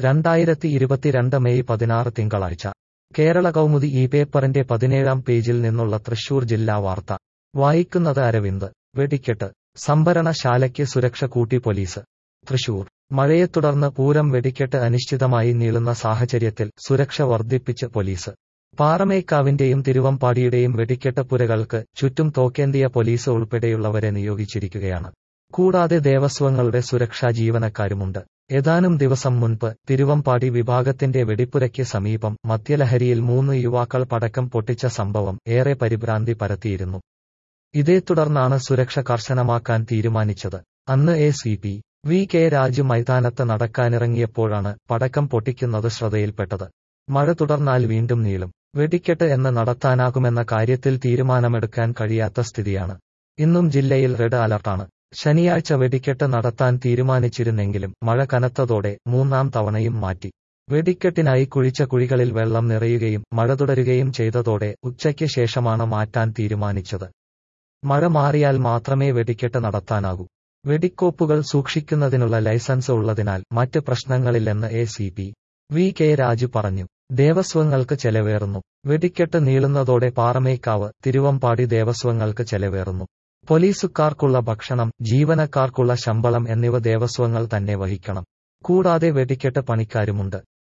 രണ്ടായിരത്തി ഇരുപത്തിരണ്ട് മെയ് പതിനാറ് തിങ്കളാഴ്ച കേരള കൗമുദി ഈ പേപ്പറിന്റെ പതിനേഴാം പേജിൽ നിന്നുള്ള തൃശൂർ ജില്ലാ വാർത്ത വായിക്കുന്നത് അരവിന്ദ് വെടിക്കെട്ട് സംഭരണശാലയ്ക്ക് സുരക്ഷ കൂട്ടി പോലീസ് തൃശൂർ മഴയെ തുടർന്ന് പൂരം വെടിക്കെട്ട് അനിശ്ചിതമായി നീളുന്ന സാഹചര്യത്തിൽ സുരക്ഷ വർദ്ധിപ്പിച്ച് പോലീസ് പാറമേക്കാവിന്റെയും തിരുവമ്പാടിയുടെയും വെടിക്കെട്ട് പുരകൾക്ക് ചുറ്റും തോക്കേന്തിയ പോലീസ് ഉൾപ്പെടെയുള്ളവരെ നിയോഗിച്ചിരിക്കുകയാണ് കൂടാതെ ദേവസ്വങ്ങളുടെ സുരക്ഷാ ജീവനക്കാരുമുണ്ട് ഏതാനും ദിവസം മുൻപ് തിരുവമ്പാടി വിഭാഗത്തിന്റെ വെടിപ്പുരയ്ക്ക് സമീപം മദ്യലഹരിയിൽ മൂന്ന് യുവാക്കൾ പടക്കം പൊട്ടിച്ച സംഭവം ഏറെ പരിഭ്രാന്തി പരത്തിയിരുന്നു ഇതേ തുടർന്നാണ് സുരക്ഷ കർശനമാക്കാൻ തീരുമാനിച്ചത് അന്ന് A C P V K Raju മൈതാനത്ത് നടക്കാനിറങ്ങിയപ്പോഴാണ് പടക്കം പൊട്ടിക്കുന്നത് ശ്രദ്ധയിൽപ്പെട്ടത് മഴ തുടർന്നാൽ വീണ്ടും നീളും വെടിക്കെട്ട് എന്ന് നടത്താനാകുമെന്ന കാര്യത്തിൽ തീരുമാനമെടുക്കാൻ കഴിയാത്ത സ്ഥിതിയാണ് ഇന്നും ജില്ലയിൽ റെഡ് അലർട്ടാണ് ശനിയാഴ്ച വെടിക്കെട്ട് നടത്താൻ തീരുമാനിച്ചിരുന്നെങ്കിലും മഴ കനത്തതോടെ മൂന്നാം തവണയും മാറ്റി വെടിക്കെട്ടിനായി കുഴിച്ച കുഴികളിൽ വെള്ളം നിറയുകയും മഴ തുടരുകയും ചെയ്തതോടെ ഉച്ചയ്ക്ക് ശേഷമാണ് മാറ്റാൻ തീരുമാനിച്ചത് മഴ മാറിയാൽ മാത്രമേ വെടിക്കെട്ട് നടത്താനാകൂ വെടിക്കോപ്പുകൾ സൂക്ഷിക്കുന്നതിനുള്ള ലൈസൻസ് ഉള്ളതിനാൽ മറ്റ് പ്രശ്നങ്ങളില്ലെന്ന് A C P V K Raju പറഞ്ഞു ദേവസ്വങ്ങൾക്ക് ചെലവേറുന്നു വെടിക്കെട്ട് നീളുന്നതോടെ പാറമേക്കാവ് തിരുവമ്പാടി ദേവസ്വങ്ങൾക്ക് ചെലവേറുന്നു പോലീസുകാർക്കുള്ള ഭക്ഷണം ജീവനക്കാർക്കുള്ള ശമ്പളം എന്നിവ ദേവസ്വങ്ങൾ തന്നെ വഹിക്കണം കൂടാതെ വെടിക്കെട്ട് പണിക്കാരുമുണ്ട്